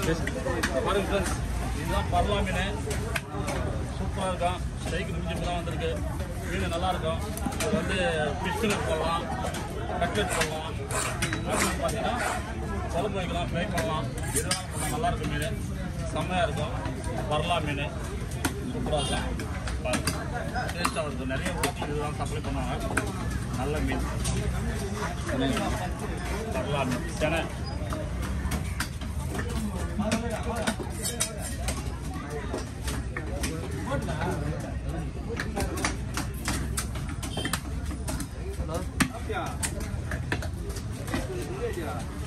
பாருங்க ஃப்ரெண்ட்ஸ் இதுதான் பரலா மீன் சூப்பராக இருக்கும் ஸ்டைக்கு முடிஞ்சு தான் வந்திருக்கு மீன் நல்லா இருக்கும் இது வந்து ஃபிஷ்ஷுக்கு போடலாம் கட்லெட் போடலாம் அதுக்கு பார்த்தீங்கன்னா குழம்பு வைக்கலாம் ஃப்ரை பண்ணலாம் இதெல்லாம் பண்ணலாம் நல்லா இருக்கும் மீன் செம்மையாக இருக்கும் பரலா மீன் சூப்பராக இருக்கும் பாருங்க டேஸ்ட்டாக இருக்கும் நிறைய ஊற்றி இதுதான் சப்ளை பண்ணுவாங்க நல்ல மீன் பரலா மீன் செனை Yeah.